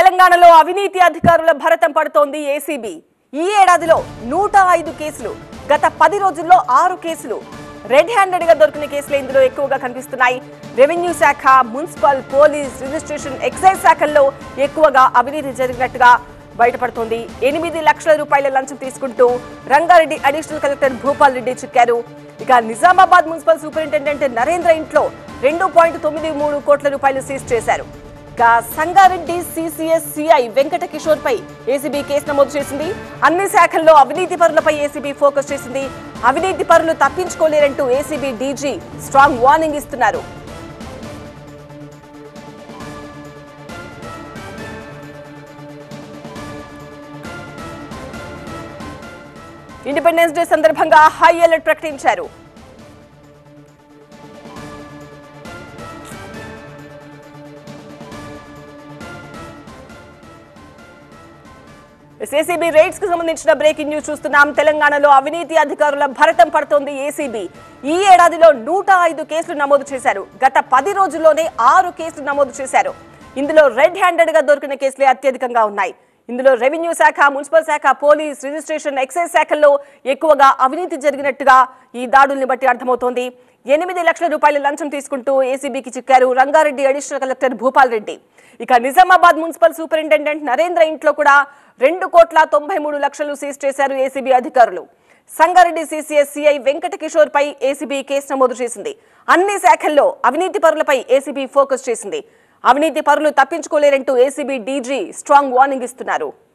తెలంగాణలో అవినీతి అధికారుల భరతం పడుతోంది ఏసీబీ ఈ ఏడాదిలో నూట ఐదు కేసులు గత పది రోజుల్లో ఆరు కేసులు రెడ్ హ్యాండెడ్ గా దొరికిన కేసులు ఇందులో ఎక్కువగా కనిపిస్తున్నాయి రెవెన్యూ శాఖ మున్సిపల్ పోలీస్ రిజిస్ట్రేషన్ ఎక్సైజ్ శాఖల్లో ఎక్కువగా అవినీతి జరిగినట్టుగా బయటపడుతోంది ఎనిమిది లక్షల రూపాయల లంచం తీసుకుంటూ రంగారెడ్డి అడిషనల్ కలెక్టర్ భూపాల్ రెడ్డి చిక్కారు ఇక నిజామాబాద్ మున్సిపల్ సూపరింటెండెంట్ నరేంద్ర ఇంట్లో రెండు పాయింట్ తొమ్మిది మూడు కోట్ల రూపాయలు సీజ్ చేశారు ఇక సంగారెడ్డి సిసిఎస్ సిఐ వెంకట కిషోర్ పై ఏసీబీ కేసు నమోదు చేసింది అన్ని శాఖల్లో అవినీతి పరులపై ఏసీబీ ఫోకస్ చేసింది అవినీతి పరులు తప్పించుకోలేరంటూ ఏసీబీ డీజీ స్ట్రాంగ్ వార్నింగ్ ఇస్తున్నారు ఇండిపెండెన్స్ డే సందర్భంగా హై అలర్ట్ ప్రకటించారు ఏసీబీ రైట్స్ కు సంబంధించిన బ్రేకింగ్ న్యూస్ చూస్తున్నాం తెలంగాణలో అవినీతి అధికారుల భరతం పడుతోంది ఏసీబీ ఈ ఏడాదిలో నూట ఐదు కేసులు నమోదు చేశారు గత పది రోజుల్లోనే ఆరు కేసులు నమోదు చేశారు ఇందులో రెడ్ హ్యాండెడ్ గా దొరికిన కేసులే అత్యధికంగా ఉన్నాయి ఇందులో రెవెన్యూ శాఖ మున్సిపల్ శాఖ పోలీస్ రిజిస్ట్రేషన్ ఎక్సైజ్ శాఖల్లో ఎక్కువగా అవినీతి జరిగినట్టుగా ఈ దాడుల్ని బట్టి అర్థమవుతోంది ఎనిమిది లక్షల రూపాయల లంచం తీసుకుంటూ ఏసీబీకి చిక్కారు రంగారెడ్డి అడిషనల్ కలెక్టర్ భూపాల్ రెడ్డి ఇక నిజామాబాద్ మున్సిపల్ సూపరింటెండెంట్ నరేంద్ర ఇంట్లో కూడా రెండు కోట్ల తొంభై మూడు లక్షలు సీజ్ చేశారు ఏసీబీ అధికారులు సంగారెడ్డి సీసీఎస్ సిఐ వెంకట కిషోర్ పై ఏసీబీ కేసు నమోదు చేసింది అన్ని శాఖల్లో అవినీతి పరులపై ఏసీబీ ఫోకస్ చేసింది అవినీతి పరులు తప్పించుకోలేరంటూ ఏసీబీ డీజీ స్ట్రాంగ్ వార్నింగ్ ఇస్తున్నారు